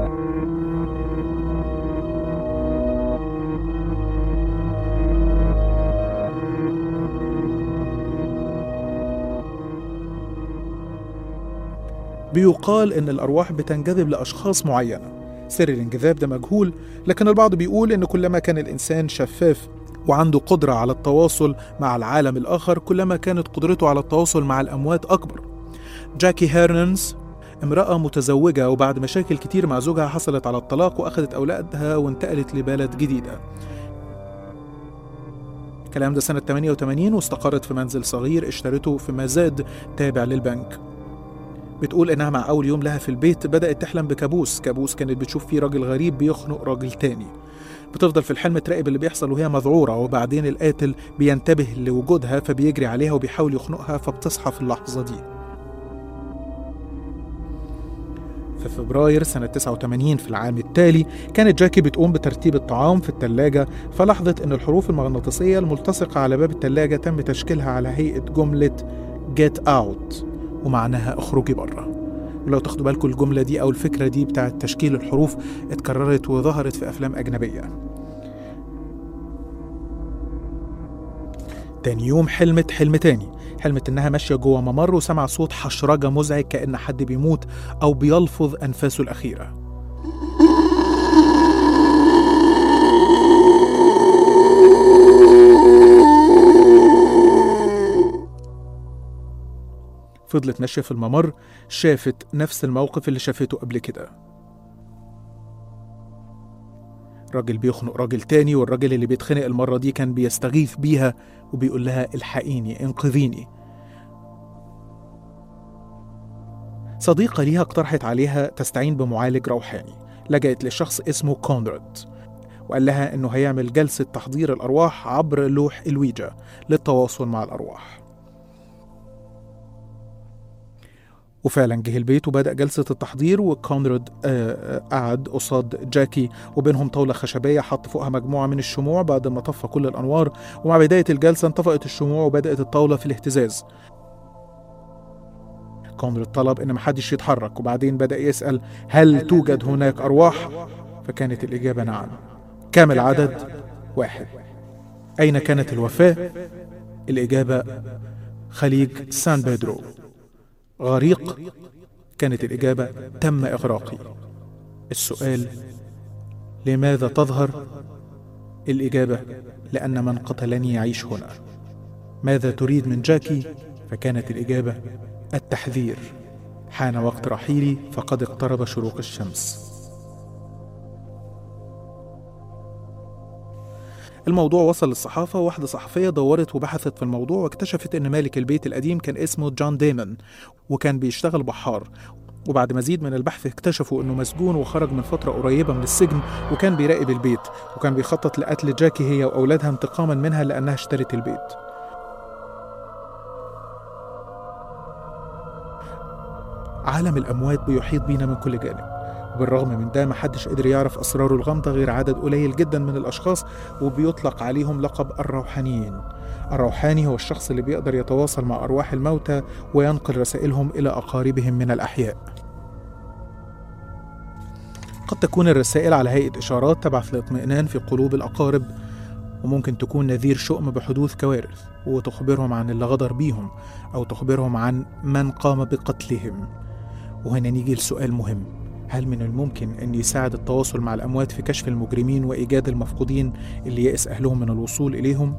بيقال إن الأرواح بتنجذب لأشخاص معينة سر الانجذاب ده مجهول لكن البعض بيقول إن كلما كان الإنسان شفاف وعنده قدرة على التواصل مع العالم الآخر كلما كانت قدرته على التواصل مع الأموات أكبر جاكي هيرننز امرأة متزوجة وبعد مشاكل كتير مع زوجها حصلت على الطلاق وأخذت أولادها وانتقلت لبلد جديدة الكلام ده سنة 88 واستقرت في منزل صغير اشترته في مزاد تابع للبنك بتقول إنها مع أول يوم لها في البيت بدأت تحلم بكابوس كابوس كانت بتشوف فيه راجل غريب بيخنق راجل تاني بتفضل في الحلم تراقب اللي بيحصل وهي مذعورة وبعدين القاتل بينتبه لوجودها فبيجري عليها وبيحاول يخنقها فبتصحى في اللحظة دي في فبراير سنة 89 في العام التالي كانت جاكي بتقوم بترتيب الطعام في التلاجة فلاحظت أن الحروف المغناطيسية الملتصقة على باب التلاجة تم تشكيلها على هيئة جملة get out ومعناها اخرجي بره ولو تاخدوا بالكم الجملة دي أو الفكرة دي بتاعت تشكيل الحروف اتكررت وظهرت في أفلام أجنبية تاني يوم حلمت حلم تاني حلمت إنها ماشية جوه ممر وسمع صوت حشرجة مزعج كأن حد بيموت أو بيلفظ أنفاسه الأخيرة فضلت ماشية في الممر شافت نفس الموقف اللي شافته قبل كده راجل بيخنق راجل تاني والراجل اللي بيتخنق المرة دي كان بيستغيث بيها وبيقول لها الحقيني انقذيني صديقة ليها اقترحت عليها تستعين بمعالج روحاني لجأت لشخص اسمه كونراد وقال لها انه هيعمل جلسة تحضير الأرواح عبر لوح الويجا للتواصل مع الأرواح وفعلا جه البيت وبدأ جلسة التحضير وكونراد آه، قعد قصاد جاكي وبينهم طاولة خشبية حط فوقها مجموعة من الشموع بعد ما طفى كل الأنوار ومع بداية الجلسة انطفأت الشموع وبدأت الطاولة في الاهتزاز كونراد طلب إن محدش يتحرك وبعدين بدأ يسأل هل توجد هناك أرواح؟ فكانت الإجابة نعم كم العدد؟ واحد أين كانت الوفاة؟ الإجابة خليج سان بيدرو غريق كانت الإجابة تم إغراقي السؤال لماذا تظهر؟ الإجابة لأن من قتلني يعيش هنا ماذا تريد من جاكي؟ فكانت الإجابة التحذير حان وقت رحيلي فقد اقترب شروق الشمس الموضوع وصل للصحافة وواحدة صحفية دورت وبحثت في الموضوع واكتشفت إن مالك البيت القديم كان اسمه جون ديمون وكان بيشتغل بحار وبعد مزيد من البحث اكتشفوا انه مسجون وخرج من فترة قريبة من السجن وكان بيراقب البيت وكان بيخطط لقتل جاكي هي واولادها انتقاما منها لانها اشترت البيت عالم الأموات بيحيط بينا من كل جانب وبالرغم من ده محدش قدر يعرف أسراره الغامضة غير عدد قليل جدا من الأشخاص وبيطلق عليهم لقب الروحانيين الروحاني هو الشخص اللي بيقدر يتواصل مع أرواح الموتى وينقل رسائلهم إلى أقاربهم من الأحياء قد تكون الرسائل على هيئة إشارات تبعث لاطمئنان في قلوب الأقارب وممكن تكون نذير شؤم بحدوث كوارث وتخبرهم عن اللي غدر بيهم أو تخبرهم عن من قام بقتلهم وهنا نيجي لسؤال مهم هل من الممكن أن يساعد التواصل مع الأموات في كشف المجرمين وإيجاد المفقودين اللي يئس أهلهم من الوصول إليهم؟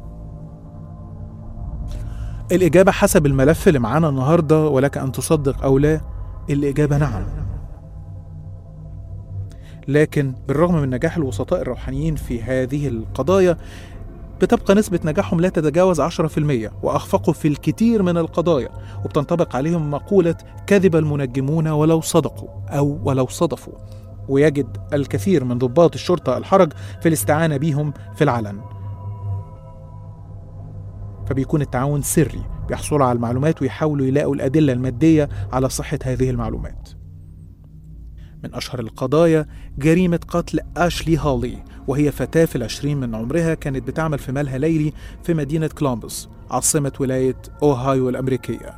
الإجابة حسب الملف اللي معانا النهاردة ولك أن تصدق أو لا الإجابة نعم لكن بالرغم من نجاح الوسطاء الروحانيين في هذه القضايا بتبقى نسبة نجاحهم لا تتجاوز 10% وأخفقوا في الكثير من القضايا وبتنطبق عليهم مقولة كذب المنجمون ولو صدقوا أو ولو صدفوا ويجد الكثير من ضباط الشرطة الحرج في الاستعانة بهم في العلن فبيكون التعاون سري بيحصلوا على المعلومات ويحاولوا يلاقوا الأدلة المادية على صحة هذه المعلومات من أشهر القضايا جريمة قتل أشلي هولي وهي فتاة في العشرين من عمرها كانت بتعمل في مالها ليلي في مدينة كولومبوس عاصمة ولاية أوهايو الأمريكية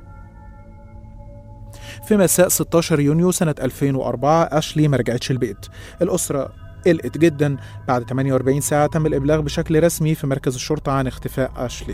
في مساء 16 يونيو سنة 2004 أشلي ما رجعتش البيت الأسرة قلقت جدا بعد 48 ساعة تم الإبلاغ بشكل رسمي في مركز الشرطة عن اختفاء أشلي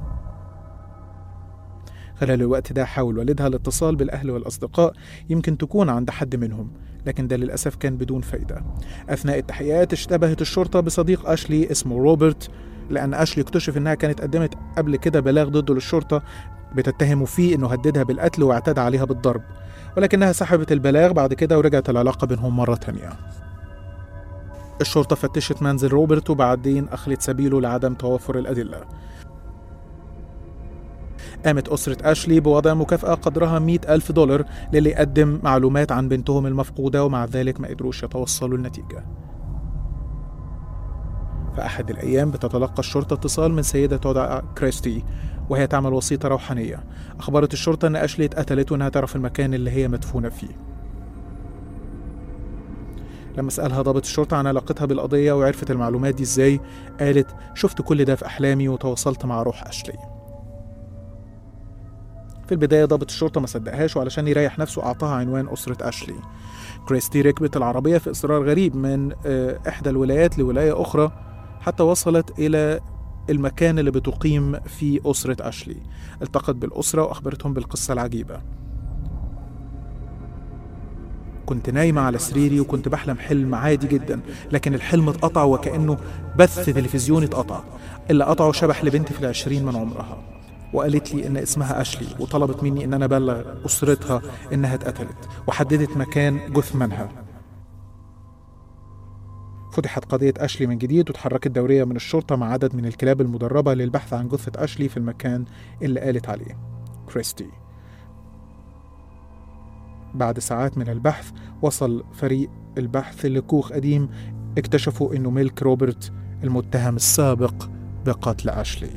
خلال الوقت ده حاول والدها الاتصال بالأهل والأصدقاء يمكن تكون عند حد منهم لكن ده للأسف كان بدون فايدة أثناء التحقيقات اشتبهت الشرطة بصديق أشلي اسمه روبرت لأن أشلي اكتشف إنها كانت قدمت قبل كده بلاغ ضده للشرطة بتتهمه فيه إنه هددها بالقتل واعتدى عليها بالضرب ولكنها سحبت البلاغ بعد كده ورجعت العلاقة بينهم مرة تانية الشرطة فتشت منزل روبرت وبعدين أخلت سبيله لعدم توافر الأدلة قامت أسرة أشلي بوضع مكافأة قدرها 100 ألف دولار للي يقدم معلومات عن بنتهم المفقودة ومع ذلك ما قدروش يتوصلوا لنتيجة في أحد الأيام بتتلقى الشرطة اتصال من سيدة تدعى كريستي وهي تعمل وسيطة روحانية أخبرت الشرطة أن أشلي اتقتلت وأنها تعرف المكان اللي هي مدفونة فيه لما سألها ضابط الشرطة عن علاقتها بالقضية وعرفت المعلومات دي ازاي قالت شفت كل ده في أحلامي وتواصلت مع روح أشلي في البداية ضابط الشرطة ما صدقهاش وعلشان يريح نفسه أعطاها عنوان أسرة أشلي كريستي ركبت العربية في إصرار غريب من إحدى الولايات لولاية أخرى حتى وصلت إلى المكان اللي بتقيم فيه أسرة أشلي التقت بالأسرة وأخبرتهم بالقصة العجيبة كنت نايمة على سريري وكنت بحلم حلم عادي جدا لكن الحلم اتقطع وكأنه بث تلفزيوني اتقطع اللي قطعه شبح لبنتي في العشرين من عمرها وقالت لي ان اسمها اشلي وطلبت مني ان انا ابلغ اسرتها انها اتقتلت وحددت مكان جثمانها فتحت قضية أشلي من جديد وتحركت دورية من الشرطة مع عدد من الكلاب المدربة للبحث عن جثة أشلي في المكان اللي قالت عليه كريستي بعد ساعات من البحث وصل فريق البحث لكوخ قديم اكتشفوا انه ملك روبرت المتهم السابق بقتل أشلي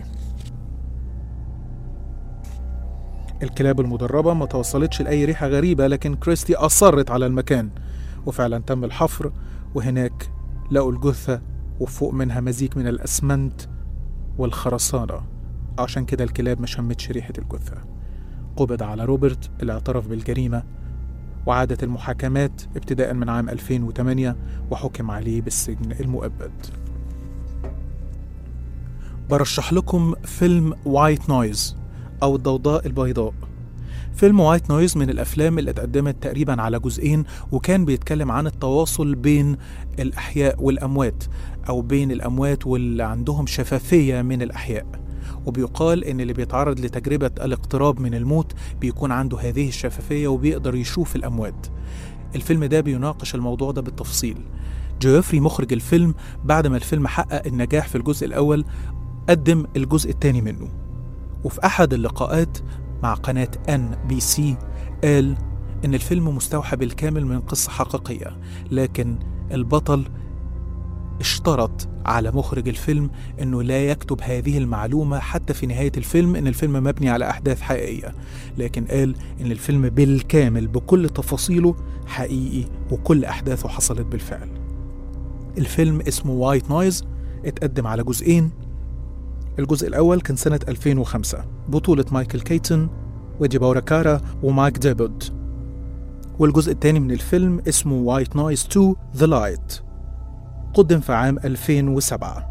الكلاب المدربة ما توصلتش لأي ريحة غريبة لكن كريستي أصرت على المكان وفعلا تم الحفر وهناك لقوا الجثة وفوق منها مزيج من الأسمنت والخرسانة عشان كده الكلاب ما شمتش ريحة الجثة قبض على روبرت اللي اعترف بالجريمة وعادت المحاكمات ابتداء من عام 2008 وحكم عليه بالسجن المؤبد برشح لكم فيلم وايت نويز أو الضوضاء البيضاء فيلم وايت نويز من الأفلام اللي اتقدمت تقريبا على جزئين وكان بيتكلم عن التواصل بين الأحياء والأموات أو بين الأموات واللي عندهم شفافية من الأحياء وبيقال إن اللي بيتعرض لتجربة الاقتراب من الموت بيكون عنده هذه الشفافية وبيقدر يشوف الأموات الفيلم ده بيناقش الموضوع ده بالتفصيل جيوفري مخرج الفيلم بعد ما الفيلم حقق النجاح في الجزء الأول قدم الجزء الثاني منه وفي أحد اللقاءات مع قناة ان بي سي قال إن الفيلم مستوحى بالكامل من قصة حقيقية لكن البطل اشترط على مخرج الفيلم انه لا يكتب هذه المعلومه حتى في نهايه الفيلم ان الفيلم مبني على احداث حقيقيه لكن قال ان الفيلم بالكامل بكل تفاصيله حقيقي وكل احداثه حصلت بالفعل الفيلم اسمه وايت نويز اتقدم على جزئين الجزء الأول كان سنة 2005 بطولة مايكل كيتون وديبورا كارا ومايك ديبود والجزء الثاني من الفيلم اسمه وايت نويز 2 ذا لايت قدم في عام 2007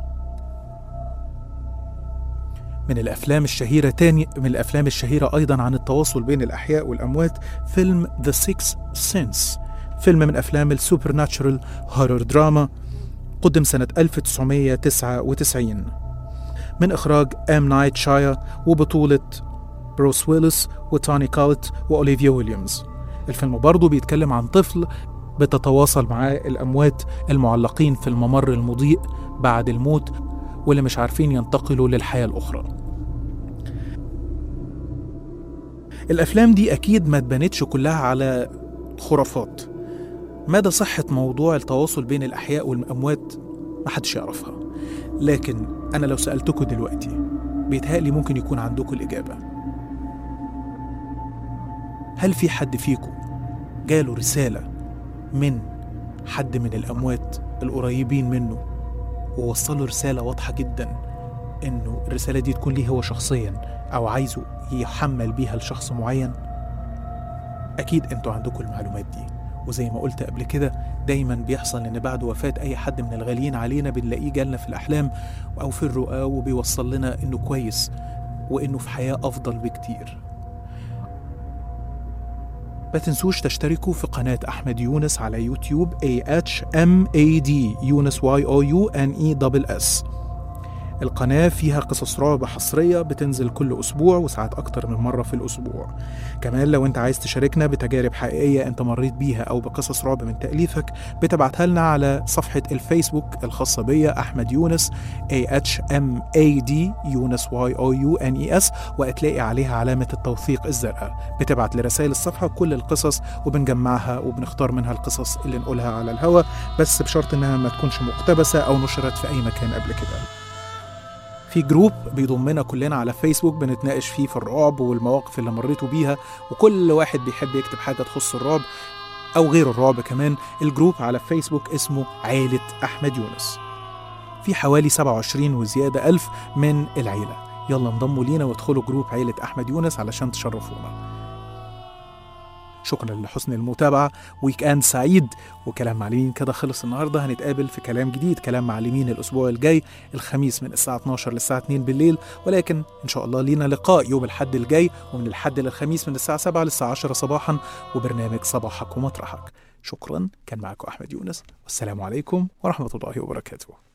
من الأفلام الشهيرة تاني من الأفلام الشهيرة أيضا عن التواصل بين الأحياء والأموات فيلم The Sixth Sense فيلم من أفلام السوبر ناتشورال هورر دراما قدم سنة 1999 من إخراج أم نايت شايا وبطولة بروس ويلس وتوني كالت وأوليفيا ويليامز الفيلم برضه بيتكلم عن طفل بتتواصل معاه الأموات المعلقين في الممر المضيء بعد الموت واللي مش عارفين ينتقلوا للحياة الأخرى الأفلام دي أكيد ما اتبنتش كلها على خرافات مدى صحة موضوع التواصل بين الأحياء والأموات محدش يعرفها لكن أنا لو سألتكم دلوقتي بيتهيألي ممكن يكون عندكم الإجابة هل في حد فيكم جاله رسالة من حد من الأموات القريبين منه ووصله رسالة واضحة جدا إنه الرسالة دي تكون ليه هو شخصيا أو عايزه يحمل بيها لشخص معين أكيد أنتوا عندكم المعلومات دي وزي ما قلت قبل كده دايما بيحصل ان بعد وفاة اي حد من الغاليين علينا بنلاقيه جالنا في الاحلام او في الرؤى وبيوصل لنا انه كويس وانه في حياة افضل بكتير ما تنسوش تشتركوا في قناة أحمد يونس على يوتيوب A H M A D يونس Y O U N E S القناة فيها قصص رعب حصرية بتنزل كل أسبوع وساعات أكتر من مرة في الأسبوع كمان لو أنت عايز تشاركنا بتجارب حقيقية أنت مريت بيها أو بقصص رعب من تأليفك بتبعتها لنا على صفحة الفيسبوك الخاصة بيا أحمد يونس A H M A D يونس Y O U N E S وهتلاقي عليها علامة التوثيق الزرقاء بتبعت لرسائل الصفحة كل القصص وبنجمعها وبنختار منها القصص اللي نقولها على الهوا بس بشرط إنها ما تكونش مقتبسة أو نشرت في أي مكان قبل كده في جروب بيضمنا كلنا على فيسبوك بنتناقش فيه في الرعب والمواقف اللي مريتوا بيها وكل واحد بيحب يكتب حاجة تخص الرعب أو غير الرعب كمان الجروب على فيسبوك اسمه عيلة أحمد يونس في حوالي 27 وزيادة ألف من العيلة يلا انضموا لينا وادخلوا جروب عيلة أحمد يونس علشان تشرفونا شكرا لحسن المتابعة ويك اند سعيد وكلام معلمين كده خلص النهاردة هنتقابل في كلام جديد كلام معلمين الأسبوع الجاي الخميس من الساعة 12 للساعة 2 بالليل ولكن إن شاء الله لينا لقاء يوم الحد الجاي ومن الحد للخميس من الساعة 7 للساعة 10 صباحا وبرنامج صباحك ومطرحك شكرا كان معكم أحمد يونس والسلام عليكم ورحمة الله وبركاته